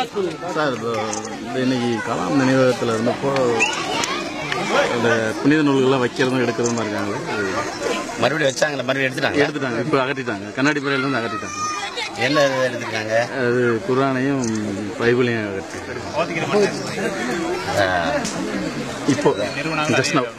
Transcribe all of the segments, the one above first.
Sir இப்போ இந்த இன்னைக்கு கலாம் நினைவகத்தில் இருந்தப்போ அந்த புனித நூல்கள்லாம் வைக்கிறதும் எடுக்கிறதுமா இருக்காங்க அது மறுபடியும் வச்சாங்களா மறுபடியும் எடுத்துட்டாங்க எடுத்துட்டாங்க இப்போ அகற்றிட்டாங்க கண்ணாடி பிறையில இருந்து அகற்றிட்டாங்க என்ன எடுத்துருக்காங்க அது குரானையும் பைபிளையும் அகற்றிட்டாங்க இப்போ ஜஸ்ட் நவ்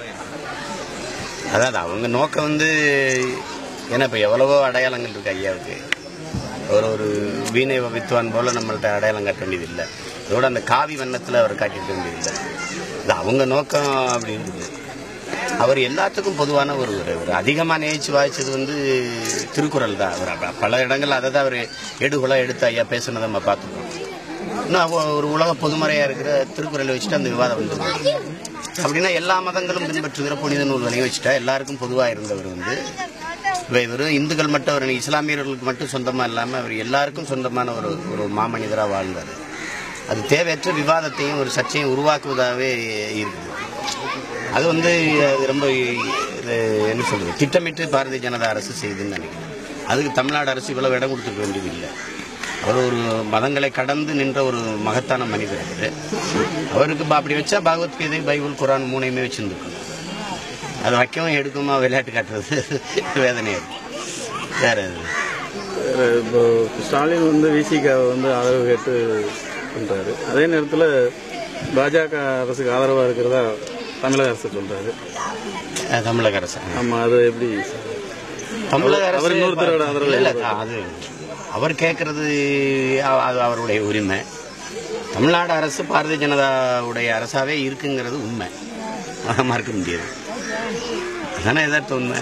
அதாவது அவங்க நோக்கம் வந்து ஏன்னா இப்போ எவ்வளவோ அடையாளங்கள் இருக்கு ஐயாவுக்கு ஒரு ஒரு வீணை வித்வான் போல நம்மள்ட்ட அடையாளம் காட்ட வேண்டியது இல்லை அதோட அந்த காவி வண்ணத்தில் அவர் காட்டியிருக்க வேண்டியது இல்லை இது அவங்க நோக்கம் அப்படி இருக்குது அவர் எல்லாத்துக்கும் பொதுவான ஒரு ஒரு அதிகமாக நேசிச்சு வாய்ச்சது வந்து திருக்குறள் தான் அவர் அப்ப பல இடங்கள் அதை தான் அவர் எடுகுலாம் எடுத்து ஐயா பேசுனதை நம்ம பார்த்துருக்கோம் இன்னும் அவ- ஒரு உலக பொதுமறையாக இருக்கிற திருக்குறளை வச்சுட்டு அந்த விவாதம் வந்து அப்படின்னா எல்லா மதங்களும் பின்பற்றுகிற புனித நூல்களையும் வச்சுட்டா எல்லாருக்கும் பொதுவாக இருந்தவர் வந்து இவை வெறும் இந்துக்கள் மட்டும் அவர் இஸ்லாமியர்களுக்கு மட்டும் சொந்தமாக இல்லாமல் அவர் எல்லாருக்கும் சொந்தமான ஒரு ஒரு மாமனிதராக வாழ்ந்தார் அது தேவையற்ற விவாதத்தையும் ஒரு சர்ச்சையும் உருவாக்குவதாகவே இருக்குது அது வந்து அது ரொம்ப இது என்ன சொல்றது திட்டமிட்டு பாரதிய ஜனதா அரசு செய்துன்னு நினைக்கிறேன் அதுக்கு தமிழ்நாடு அரசு இவ்வளவு இடம் கொடுத்துக்க வேண்டியது இல்லை அவர் ஒரு மதங்களை கடந்து நின்ற ஒரு மகத்தான மனிதர் அவரு. அவருக்கு ப- அப்படி வச்சா பகவத்கீதை பைபிள் குரான் மூணையுமே வச்சிருந்துருக்கணும் அது வைக்கவும் எடுக்குமா விளையாட்டு காட்டுறது வேதனையா இருக்கு வேற எது? வேற இப்போ ஸ்டாலின் வந்து விசிகாவை வந்து ஆதரவு கேட்டு பண்றாரு அதே நேரத்தில் பாஜக அரசுக்கு ஆதரவாக இருக்கிறதா தமிழக அரசு சொல்றாரு அஹ் தமிழக அரசு ஆமா அது எப்படி சார்? தமிழக அவர் அரசு இன்னொருத்தரோட ஆதரவு இல்ல, இல்ல, அது அவர் கேட்கறது அ- அது அவருடைய உரிமை தமிழ்நாடு அரசு பாரதிய ஜனதாவுடைய அரசாவே இருக்குங்கிறது உண்மை மறுக்க முடியாது அதானே எதார்த்த உண்மை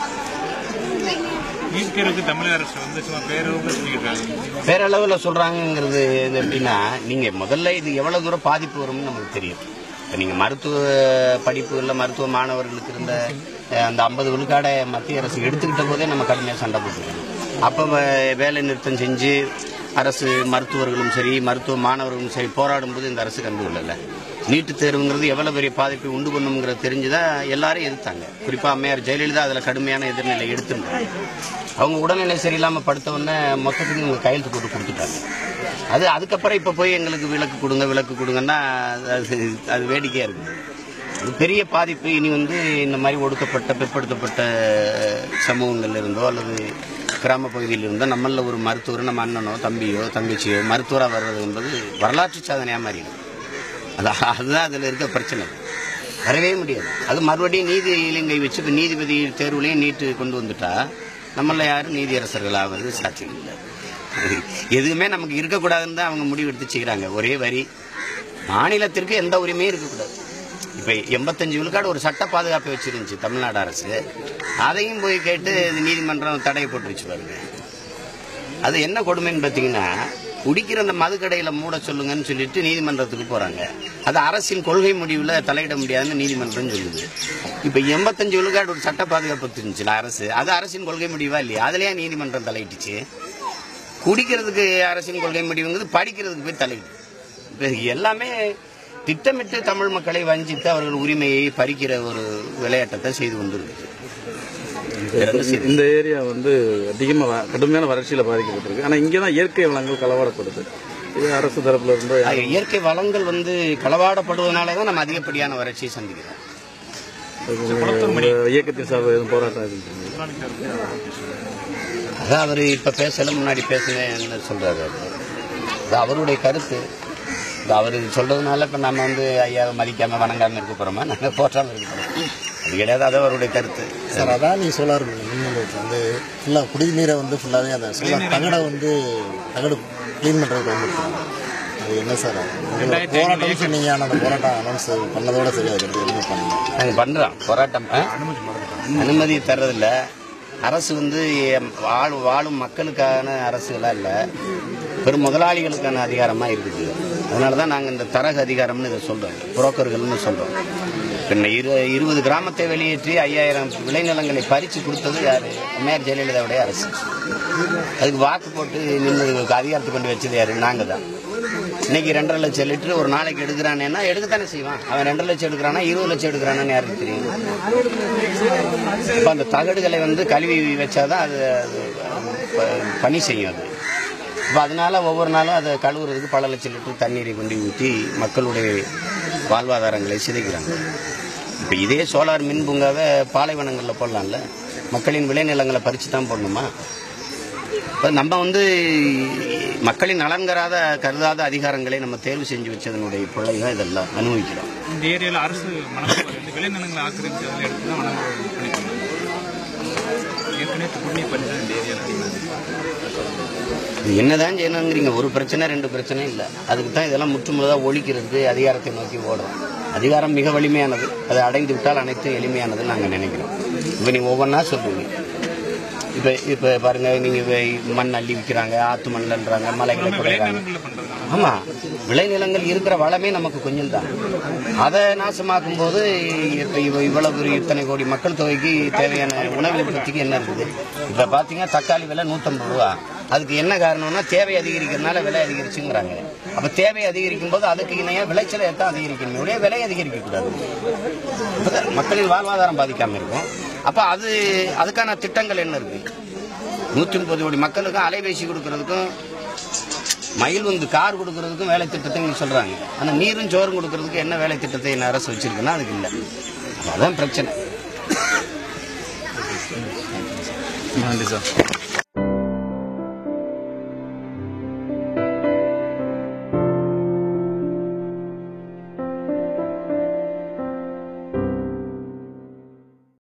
ஈர்க்கிறதுக்கு தமிழக அரசு வந்து சும்மா பேரவங்க சொல்லிக்கிறாங்க பேரளவில் சொல்றாங்கங்கிறது இது எப்படின்னா நீங்க முதல்ல இது எவ்வளவு தூரம் பாதிப்பு வரும்னு நமக்கு தெரியும் இப்போ நீங்க மருத்துவ படிப்பு இல்லை மருத்துவ மாணவர்களுக்கு இருந்த அஹ், அந்த ஐம்பது விழுக்காடை மத்திய அரசு எடுத்துக்கிட்ட போதே நம்ம கடுமையாக சண்டை போட்டுருக்கோம் அப்போ வே- வேலை நிறுத்தம் செஞ்சு அரசு மருத்துவர்களும் சரி மருத்துவ மாணவர்களும் சரி போராடும் போது இந்த அரசு கண்டுகொள்ளல நீட்டு தேர்வுங்கிறது எவ்வளவு பெரிய பாதிப்பை உண்டு பண்ணுங்கிறது தெரிஞ்சுதான் எல்லாரும் எதிர்த்தாங்க குறிப்பா அம்மையார் ஜெயலலிதா அதுல கடுமையான எதிர்நிலை எடுத்திருந்தாங்க அவங்க உடல்நிலை சரியில்லாம படுத்த உடனே மொத்தத்துக்கு இவங்க கையெழுத்து போட்டு கொடுத்துட்டாங்க அது அதுக்கப்புறம் இப்ப போய் எங்களுக்கு விளக்கு கொடுங்க விளக்கு கொடுங்கன்னா அது அது வேடிக்கையா இருக்கு இது பெரிய பாதிப்பு இனி வந்து இந்த மாதிரி ஒடுக்கப்பட்ட பிற்படுத்தப்பட்ட சமூகங்கள்ல இருந்தோ அல்லது கிராம பகுதியில் இருந்தோ நம்மள ஒரு மருத்துவர் நம்ம அண்ணனோ தம்பியோ தங்கச்சியோ மருத்துவராக வர்றது என்பது வரலாற்று சாதனையாக மாறிடும் அது அதுதான் அதில் இருக்க பிரச்சனை வரவே முடியாது அது மறுபடியும் நீதி இலங்கை வச்சு இப்போ நீதிபதி தேர்வுலையும் நீட்டு கொண்டு வந்துட்டா நம்மள யாரும் நீதியரசர்கள் ஆவது சாத்தியம் இல்லை அது எதுவுமே நமக்கு இருக்கக்கூடாதுன்னு தான் அவங்க முடிவு எடுத்து செய்கிறாங்க ஒரே வரி மாநிலத்திற்கு எந்த உரிமையும் இருக்கக்கூடாது இப்போ எண்பத்தஞ்சு விழுக்காடு ஒரு சட்ட பாதுகாப்பை வச்சிருந்துச்சு தமிழ்நாடு அரசு அதையும் போய் கேட்டு இது நீதிமன்றம் தடை போட்டுருச்சு பாருங்க அது என்ன கொடுமைன்னு பார்த்தீங்கன்னா குடிக்கிற அந்த மதுக்கடையில மூட சொல்லுங்கன்னு சொல்லிட்டு நீதிமன்றத்துக்கு போறாங்க அது அரசின் கொள்கை முடிவுல தலையிட முடியாதுன்னு நீதிமன்றம் சொல்லுது இப்ப எண்பத்தஞ்சு விழுக்காடு ஒரு சட்ட பாதுகாப்பு இருந்துச்சுல அரசு அது அரசின் கொள்கை முடிவா இல்லையா அதுலயே நீதிமன்றம் தலையிட்டுச்சு குடிக்கிறதுக்கு அரசின் கொள்கை முடிவுங்கிறது படிக்கிறதுக்கு போய் தலையிடு இப்ப எல்லாமே திட்டமிட்டு தமிழ் மக்களை வஞ்சித்து அவர்கள் உரிமையை பறிக்கிற ஒரு விளையாட்டத்தை செய்து கொண்டிருக்கு இந்த ஏரியா வந்து அதிகமாக வ- கடுமையான வறட்சியில் பாதிக்கப்பட்டிருக்கு ஆனால் இங்கே தான் இயற்கை வளங்கள் களவாடப்படுது இது அரசு தரப்புல இருந்து ஆக, இயற்கை வளங்கள் வந்து களவாடப்படுவதனால தான் நம்ம அதிகப்படியான வறட்சியை சந்திக்கிறோம் இந்த இயக்கத்தின் சார்பு எதுவும் போராட்டம் எதுவும் இல்லையா? அதான் அவர் இப்ப பேசல முன்னாடி பேசுனேன்னு சொல்றாரு அவரு. அது அவருடைய கருத்து இது அவர் சொல்றதுனால இப்ப நம்ம வந்து ஐயாவை மதிக்காம வணங்காம இருக்க போறோமா நாங்க போற்றாம இருக்க போறோம் அது கிடையாது அது அவருடைய கருத்து சார் அதான் நீ சோலார் மின்நிலையத்தில் வந்து ஃபுல்லாக குடிநீரை வந்து ஃபுல்லாகவே அந்த சோலார் தகடை வந்து தகடு க்ளீன் பண்ணுறதுக்கு பயன்படுத்துறாங்க அது என்ன சார் அது? போராட்டம் சொன்னீங்க ஆனால் அந்த போராட்டம் அனௌன்ஸ் பண்ணதோட சரி அதுக்கு எதுவுமே பண்ணல நாங்க பண்றோம் போராட்டம் ஆ? அனுமதி தர்றதில்ல அரசு வந்து எம் வாழும் வாழும் மக்களுக்கான அரசுகளா இல்ல பெரும் முதலாளிகளுக்கான அதிகாரமா இருக்குது அதனால தான் நாங்கள் இந்த தரகு அதிகாரம்னு இதை சொல்றோம் புரோக்கர்கள்னு சொல்றோம் பின்ன இரு இருபது கிராமத்தை வெளியேற்றி ஐயாயிரம் விளைநிலங்களை பறித்து கொடுத்தது யாரு அம்மையார் ஜெயலலிதாவுடைய அரசு அதுக்கு வாக்கு போட்டு நின்று அதிகாரத்தை கொண்டு வச்சது யாரு நாங்கள் தான் இன்னைக்கு ரெண்டரை லட்சம் லிட்டர் ஒரு நாளைக்கு எடுக்கிறானேன்னா எடுக்கத்தானே செய்வான் அவன் ரெண்டரை லட்சம் எடுக்கிறானா இருபது லட்சம் எடுக்கிறானான்னு யாருக்கு தெரியும் இப்போ அந்த தகடுகளை வந்து கழுவி வச்சாதான் அது அது ப- பணி செய்யும் அது இப்போ அதனால ஒவ்வொரு நாளும் அதை கழுவுறதுக்கு பல லட்சம் லிட்டர் தண்ணீரை கொண்டு ஊற்றி மக்களுடைய வாழ்வாதாரங்களை சிதைக்கிறாங்க இப்போ இதே சோலார் மின் பூங்காவை பாலைவனங்களில் போடலாம்ல மக்களின் விளைநிலங்களை பறித்து தான் போடணுமா இப்போ நம்ம வந்து மக்களின் நலன்கராத கருதாத அதிகாரங்களை நம்ம தேர்வு செஞ்சு வச்சதனுடைய பிள்ளை தான் இதெல்லாம் அனுபவிக்கிறோம் இந்த ஏரியாவில் அரசு மணப்பாறை வந்து விளைநிலங்களை ஆக்கிரமிச்சு அதில் எடுத்து தான் வனங்கள் பண்ணிட்டு ஏற்கனவே புண்ணிய பண்ணி தான் இந்த ஏரியாவில் இது என்னதான் செய்யணுங்கிறீங்க ஒரு பிரச்சனை ரெண்டு பிரச்சனை இல்லை அதுக்கு தான் இதெல்லாம் முற்றுமுழுதாக ஒழிக்கிறதுக்கு அதிகாரத்தை நோக்கி ஓடுறோம் அதிகாரம் மிக வலிமையானது அதை அடைந்து விட்டால் அனைத்தும் எளிமையானதுன்னு நாங்கள் நினைக்கிறோம் இப்போ நீங்கள் ஒவ்வொன்றா சொல்றீங்க இப்போ இப்போ பாருங்க நீங்கள் மண் அள்ளி விற்கிறாங்க ஆத்து மண்ணல்ன்றாங்க மலைகளை குறைகிறாங்க விளைநிலங்களில் பண்ணுறதுனால ஆமாம் விளைநிலங்கள் இருக்கிற வளமே நமக்கு கொஞ்சம் தான் அதை நாசமாக்கும் போது இப்போ இவ இவ்வளவு ஒரு இத்தனை கோடி மக்கள் தொகைக்கு தேவையான உணவு உற்பத்திக்கு என்ன இருக்குது இப்போ பார்த்தீங்கன்னா தக்காளி விலை நூற்றம்பது ரூபா அதுக்கு என்ன காரணம்னா தேவை அதிகரிக்கிறதுனால விலை அதிகரிச்சுங்கிறாங்க அப்போ தேவை அதிகரிக்கும் போது அதுக்கு இணையாக விளைச்சலை தான் அதிகரிக்கணும் ஒரே விலை அதிகரிக்கக்கூடாது அப்பதான் மக்களின் வாழ்வாதாரம் பாதிக்காமல் இருக்கும் அப்போ அது அதுக்கான திட்டங்கள் என்ன இருக்கு நூற்றி முப்பது கோடி மக்களுக்கும் அலைபேசி கொடுக்கறதுக்கும் மயில் வந்து கார் கொடுக்கறதுக்கும் வேலை திட்டத்தை நீங்க சொல்றாங்க ஆனா நீரும் சோறும் கொடுக்கறதுக்கு என்ன வேலை திட்டத்தை என்ன அரசு வச்சிருக்குன்னா அதுக்கு இல்லை அதான் பிரச்சனை நன்றி சார்